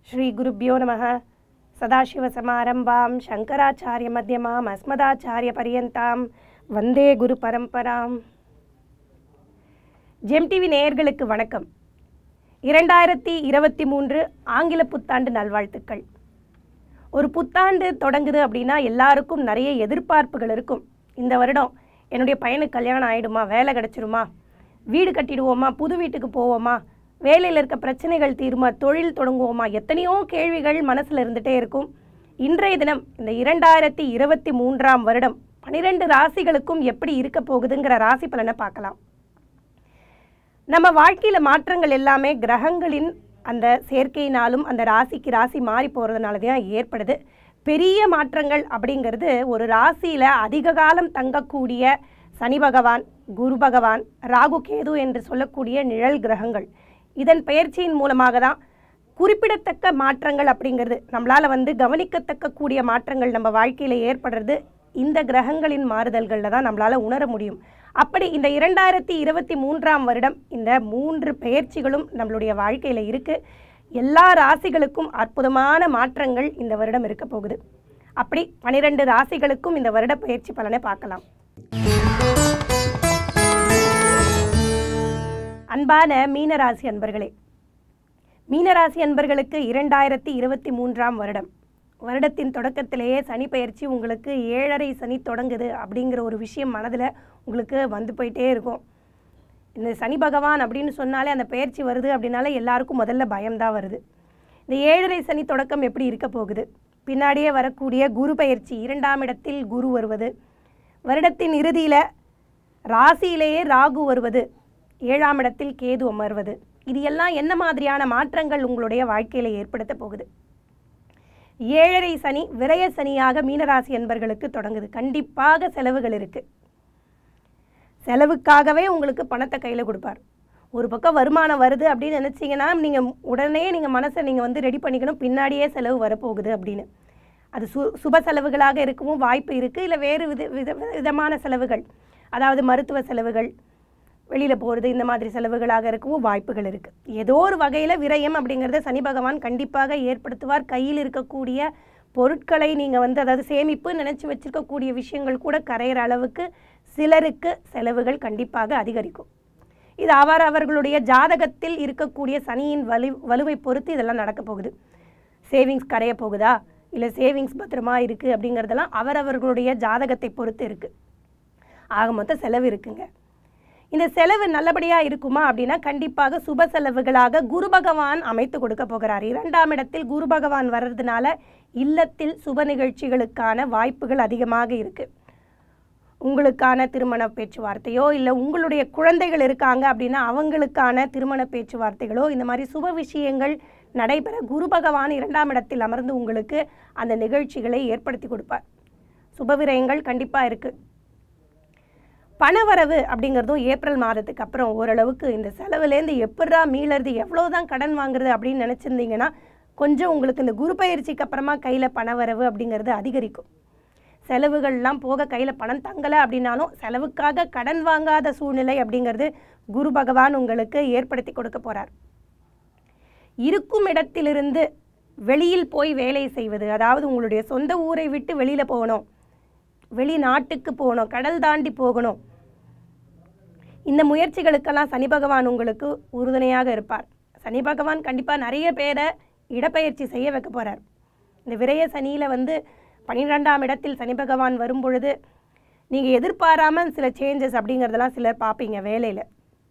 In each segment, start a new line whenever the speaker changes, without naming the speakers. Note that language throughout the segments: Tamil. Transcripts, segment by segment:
श्रीगुरुभ्यो नमः सदाशिवसमारम्भां शङ्कराचार्यमध्यमाम् अस्मदाचार्यपर्यन्तां வந்தே குரு பரம்பராம் ஜெம் டிவி நேயர்களுக்கு வணக்கம் இரண்டாயிரத்தி இருபத்தி மூன்று ஆங்கில புத்தாண்டு நல்வாழ்த்துக்கள் ஒரு புத்தாண்டு தொடங்குது அப்படின்னா எல்லாருக்கும் நிறைய எதிர்பார்ப்புகள் இருக்கும் இந்த வருடம் என்னுடைய பையனுக்கு கல்யாணம் ஆயிடுமா வேலை கிடச்சிருமா வீடு கட்டிடுவோமா புது வீட்டுக்கு போவோமா வேலையில் இருக்க பிரச்சனைகள் தீருமா தொழில் தொடங்குவோமா எத்தனையோ கேள்விகள் மனசில் இருந்துகிட்டே இருக்கும் இன்றைய தினம் இந்த இரண்டாயிரத்தி இருபத்தி மூன்றாம் வருடம் பனிரெண்டு ராசிகளுக்கும் எப்படி இருக்க போகுதுங்கிற ராசி பலனை பார்க்கலாம் நம்ம வாழ்க்கையில் மாற்றங்கள் எல்லாமே கிரகங்களின் அந்த சேர்க்கையினாலும் அந்த ராசிக்கு ராசி மாறி போகிறதுனால தான் ஏற்படுது பெரிய மாற்றங்கள் அப்படிங்கிறது ஒரு ராசியில் அதிக காலம் தங்கக்கூடிய சனி பகவான் குரு பகவான் ராகு கேது என்று சொல்லக்கூடிய நிழல் கிரகங்கள் இதன் பெயர்ச்சியின் மூலமாக தான் குறிப்பிடத்தக்க மாற்றங்கள் அப்படிங்கிறது நம்மளால் வந்து கவனிக்கத்தக்க கூடிய மாற்றங்கள் நம்ம வாழ்க்கையில் ஏற்படுறது இந்த கிரகங்களின் மாறுதல்களில் தான் நம்மளால் உணர முடியும் அப்படி இந்த இரண்டாயிரத்தி இருபத்தி மூன்றாம் வருடம் இந்த மூன்று பெயர்ச்சிகளும் நம்மளுடைய வாழ்க்கையில் இருக்குது எல்லா ராசிகளுக்கும் அற்புதமான மாற்றங்கள் இந்த வருடம் இருக்க போகுது அப்படி பனிரெண்டு ராசிகளுக்கும் இந்த வருட பயிற்சி பலனை பார்க்கலாம் அன்பான மீனராசி அன்பர்களே மீனராசி அன்பர்களுக்கு இரண்டாயிரத்தி இருபத்தி மூன்றாம் வருடம் வருடத்தின் தொடக்கத்திலேயே சனி பயிற்சி உங்களுக்கு ஏழரை சனி தொடங்குது அப்படிங்கிற ஒரு விஷயம் மனதில் உங்களுக்கு வந்து போயிட்டே இருக்கும் இந்த சனி பகவான் அப்படின்னு சொன்னாலே அந்த பயிற்சி வருது அப்படின்னாலே எல்லாருக்கும் முதல்ல பயம்தான் வருது இந்த ஏழரை சனி தொடக்கம் எப்படி இருக்க போகுது பின்னாடியே வரக்கூடிய குரு பயிற்சி இரண்டாம் இடத்தில் குரு வருவது வருடத்தின் இறுதியில் ராசியிலேயே ராகு வருவது ஏழாம் இடத்தில் கேது அமர்வது இது எல்லாம் என்ன மாதிரியான மாற்றங்கள் உங்களுடைய வாழ்க்கையில் ஏற்படுத்த போகுது ஏழரை சனி விரய சனியாக மீனராசி என்பர்களுக்கு தொடங்குது கண்டிப்பாக செலவுகள் இருக்குது செலவுக்காகவே உங்களுக்கு பணத்தை கையில் கொடுப்பார் ஒரு பக்கம் வருமானம் வருது அப்படின்னு நினச்சிங்கன்னா நீங்கள் உடனே நீங்கள் மனசை நீங்கள் வந்து ரெடி பண்ணிக்கணும் பின்னாடியே செலவு வரப்போகுது அப்படின்னு அது சு சுப செலவுகளாக இருக்கவும் வாய்ப்பு இருக்குது இல்லை வேறு வித வித விதமான செலவுகள் அதாவது மருத்துவ செலவுகள் வெளியில் போகிறது இந்த மாதிரி செலவுகளாக இருக்கவும் வாய்ப்புகள் இருக்குது ஏதோ ஒரு வகையில் விரயம் அப்படிங்கிறத சனி பகவான் கண்டிப்பாக ஏற்படுத்துவார் கையில் இருக்கக்கூடிய பொருட்களை நீங்கள் வந்து அதாவது சேமிப்பு நினச்சி வச்சுருக்கக்கூடிய விஷயங்கள் கூட கரையிற அளவுக்கு சிலருக்கு செலவுகள் கண்டிப்பாக அதிகரிக்கும் இது அவர் அவர்களுடைய ஜாதகத்தில் இருக்கக்கூடிய சனியின் வலு வலுவை பொறுத்து இதெல்லாம் நடக்க போகுது சேவிங்ஸ் கரைய போகுதா இல்லை சேவிங்ஸ் பத்திரமா இருக்குது அப்படிங்கிறதெல்லாம் அவரவர்களுடைய ஜாதகத்தை பொறுத்து இருக்குது ஆக மொத்தம் செலவு இருக்குங்க இந்த செலவு நல்லபடியாக இருக்குமா அப்படின்னா கண்டிப்பாக சுப செலவுகளாக குரு பகவான் அமைத்து கொடுக்க போகிறார் இரண்டாம் இடத்தில் குரு பகவான் வர்றதுனால இல்லத்தில் சுப நிகழ்ச்சிகளுக்கான வாய்ப்புகள் அதிகமாக இருக்குது உங்களுக்கான திருமண பேச்சுவார்த்தையோ இல்லை உங்களுடைய குழந்தைகள் இருக்காங்க அப்படின்னா அவங்களுக்கான திருமண பேச்சுவார்த்தைகளோ இந்த மாதிரி சுப விஷயங்கள் நடைபெற குரு பகவான் இரண்டாம் இடத்தில் அமர்ந்து உங்களுக்கு அந்த நிகழ்ச்சிகளை ஏற்படுத்தி கொடுப்பார் சுபவிரயங்கள் கண்டிப்பாக இருக்குது பணவரவு அப்படிங்கிறதும் ஏப்ரல் மாதத்துக்கு அப்புறம் ஓரளவுக்கு இந்த செலவுலேருந்து எப்படா மீளறது எவ்வளோதான் கடன் வாங்குறது அப்படின்னு நினச்சிருந்தீங்கன்னா கொஞ்சம் உங்களுக்கு இந்த குரு பயிற்சிக்கு அப்புறமா கையில் பணவரவு அப்படிங்கிறது அதிகரிக்கும் செலவுகள்லாம் போக கையில் பணம் தங்கலை அப்படின்னாலும் செலவுக்காக கடன் வாங்காத சூழ்நிலை அப்படிங்கிறது குரு பகவான் உங்களுக்கு ஏற்படுத்தி கொடுக்க போகிறார் இருக்கும் இடத்திலிருந்து வெளியில் போய் வேலை செய்வது அதாவது உங்களுடைய சொந்த ஊரை விட்டு வெளியில் போகணும் வெளிநாட்டுக்கு போகணும் கடல் தாண்டி போகணும் இந்த முயற்சிகளுக்கெல்லாம் சனி பகவான் உங்களுக்கு உறுதுணையாக இருப்பார் சனி பகவான் கண்டிப்பாக நிறைய பேரை இடப்பெயர்ச்சி செய்ய வைக்க போகிறார் இந்த விரய சனியில் வந்து பன்னிரெண்டாம் இடத்தில் சனி பகவான் வரும் பொழுது நீங்கள் எதிர்பாராமல் சில சேஞ்சஸ் அப்படிங்கிறதெல்லாம் சிலர் பார்ப்பீங்க வேலையில்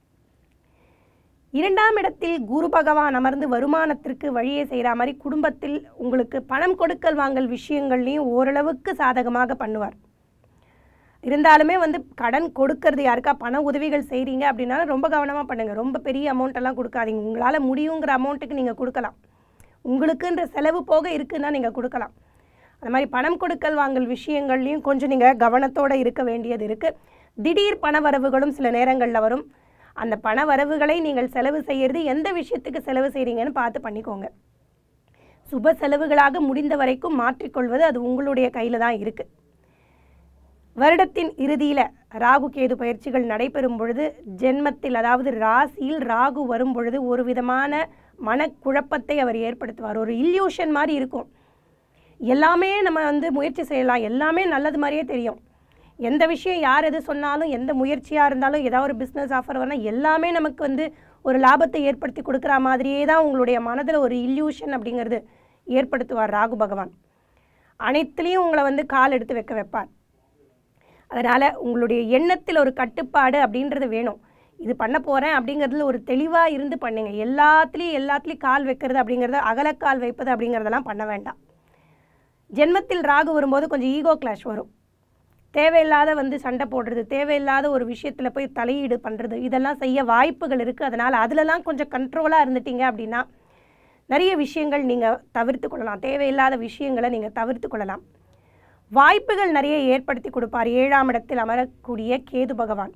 இரண்டாம் இடத்தில் குரு பகவான் அமர்ந்து வருமானத்திற்கு வழியை செய்கிற மாதிரி குடும்பத்தில் உங்களுக்கு பணம் கொடுக்கல் வாங்கல் விஷயங்கள்லையும் ஓரளவுக்கு சாதகமாக பண்ணுவார் இருந்தாலுமே வந்து கடன் கொடுக்கறது யாருக்கா பண உதவிகள் செய்கிறீங்க அப்படின்னாலும் ரொம்ப கவனமாக பண்ணுங்கள் ரொம்ப பெரிய அமௌண்ட்டெல்லாம் கொடுக்காதீங்க உங்களால் முடியுங்கிற அமௌண்ட்டுக்கு நீங்கள் கொடுக்கலாம் உங்களுக்குன்ற செலவு போக இருக்குன்னா நீங்கள் கொடுக்கலாம் அந்த மாதிரி பணம் கொடுக்கல் வாங்கல் விஷயங்கள்லையும் கொஞ்சம் நீங்கள் கவனத்தோடு இருக்க வேண்டியது இருக்குது திடீர் பண வரவுகளும் சில நேரங்களில் வரும் அந்த பண வரவுகளை நீங்கள் செலவு செய்கிறது எந்த விஷயத்துக்கு செலவு செய்கிறீங்கன்னு பார்த்து பண்ணிக்கோங்க சுப செலவுகளாக முடிந்த வரைக்கும் மாற்றிக்கொள்வது அது உங்களுடைய கையில் தான் இருக்குது வருடத்தின் இறுதியில் ராகு கேது பயிற்சிகள் நடைபெறும் பொழுது ஜென்மத்தில் அதாவது ராசியில் ராகு வரும் பொழுது ஒரு விதமான மனக்குழப்பத்தை அவர் ஏற்படுத்துவார் ஒரு இல்யூஷன் மாதிரி இருக்கும் எல்லாமே நம்ம வந்து முயற்சி செய்யலாம் எல்லாமே நல்லது மாதிரியே தெரியும் எந்த விஷயம் யார் எது சொன்னாலும் எந்த முயற்சியாக இருந்தாலும் ஏதாவது ஒரு பிஸ்னஸ் ஆஃபர் வரணும் எல்லாமே நமக்கு வந்து ஒரு லாபத்தை ஏற்படுத்தி கொடுக்குற மாதிரியே தான் உங்களுடைய மனதில் ஒரு இல்யூஷன் அப்படிங்கிறது ஏற்படுத்துவார் ராகு பகவான் அனைத்துலேயும் உங்களை வந்து கால் எடுத்து வைக்க வைப்பார் அதனால் உங்களுடைய எண்ணத்தில் ஒரு கட்டுப்பாடு அப்படின்றது வேணும் இது பண்ண போகிறேன் அப்படிங்கிறதுல ஒரு தெளிவாக இருந்து பண்ணுங்க எல்லாத்துலேயும் எல்லாத்துலேயும் கால் வைக்கிறது அப்படிங்கிறத அகலக்கால் வைப்பது அப்படிங்கிறதெல்லாம் பண்ண வேண்டாம் ஜென்மத்தில் ராகு வரும்போது கொஞ்சம் ஈகோ கிளாஷ் வரும் தேவையில்லாத வந்து சண்டை போடுறது தேவையில்லாத ஒரு விஷயத்தில் போய் தலையீடு பண்ணுறது இதெல்லாம் செய்ய வாய்ப்புகள் இருக்குது அதனால் அதிலலாம் கொஞ்சம் கண்ட்ரோலாக இருந்துட்டீங்க அப்படின்னா நிறைய விஷயங்கள் நீங்கள் தவிர்த்து கொள்ளலாம் தேவையில்லாத விஷயங்களை நீங்கள் தவிர்த்து கொள்ளலாம் வாய்ப்புகள் நிறைய ஏற்படுத்தி கொடுப்பார் ஏழாம் இடத்தில் அமரக்கூடிய கேது பகவான்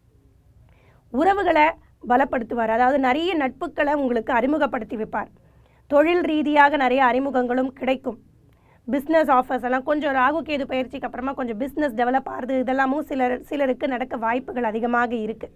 உறவுகளை பலப்படுத்துவார் அதாவது நிறைய நட்புகளை உங்களுக்கு அறிமுகப்படுத்தி வைப்பார் தொழில் ரீதியாக நிறைய அறிமுகங்களும் கிடைக்கும் பிஸ்னஸ் ஆஃபர்ஸ் எல்லாம் கொஞ்சம் ராகு கேது பயிற்சிக்கு அப்புறமா கொஞ்சம் பிஸ்னஸ் டெவலப் ஆகுது இதெல்லாமும் சிலர் சிலருக்கு நடக்க வாய்ப்புகள் அதிகமாக இருக்குது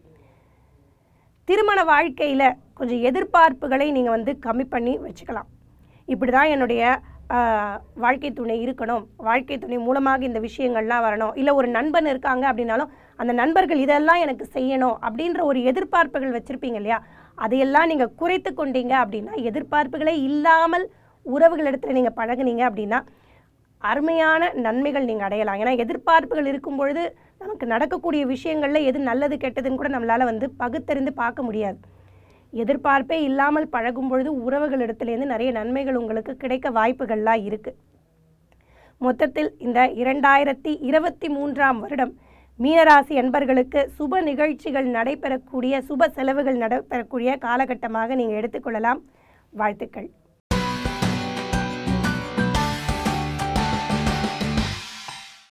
திருமண வாழ்க்கையில் கொஞ்சம் எதிர்பார்ப்புகளை நீங்கள் வந்து கம்மி பண்ணி வச்சுக்கலாம் இப்படி தான் என்னுடைய ஆஹ், வாழ்க்கை துணை இருக்கணும் வாழ்க்கை துணை மூலமாக இந்த விஷயங்கள்லாம் வரணும் இல்லை ஒரு நண்பன் இருக்காங்க அப்படின்னாலும் அந்த நண்பர்கள் இதெல்லாம் எனக்கு செய்யணும் அப்படின்ற ஒரு எதிர்பார்ப்புகள் வச்சுருப்பீங்க இல்லையா அதையெல்லாம் நீங்கள் குறைத்து கொண்டீங்க அப்படின்னா எதிர்பார்ப்புகளே இல்லாமல் உறவுகளிடத்தில் நீங்கள் பழகுனீங்க அப்படின்னா அருமையான நன்மைகள் நீங்கள் அடையலாம் ஏன்னா எதிர்பார்ப்புகள் இருக்கும் பொழுது நமக்கு நடக்கக்கூடிய விஷயங்களில் எது நல்லது கெட்டதுன்னு கூட நம்மளால் வந்து பகுத்தறிந்து பார்க்க முடியாது எதிர்பார்ப்பே இல்லாமல் பழகும் பொழுது உறவுகளிடத்துலேருந்து நிறைய நன்மைகள் உங்களுக்கு கிடைக்க வாய்ப்புகள்லாம் இருக்குது மொத்தத்தில் இந்த இரண்டாயிரத்தி இருபத்தி மூன்றாம் வருடம் மீனராசி என்பர்களுக்கு சுப நிகழ்ச்சிகள் நடைபெறக்கூடிய சுப செலவுகள் நடைபெறக்கூடிய காலகட்டமாக நீங்கள் எடுத்துக்கொள்ளலாம் வாழ்த்துக்கள்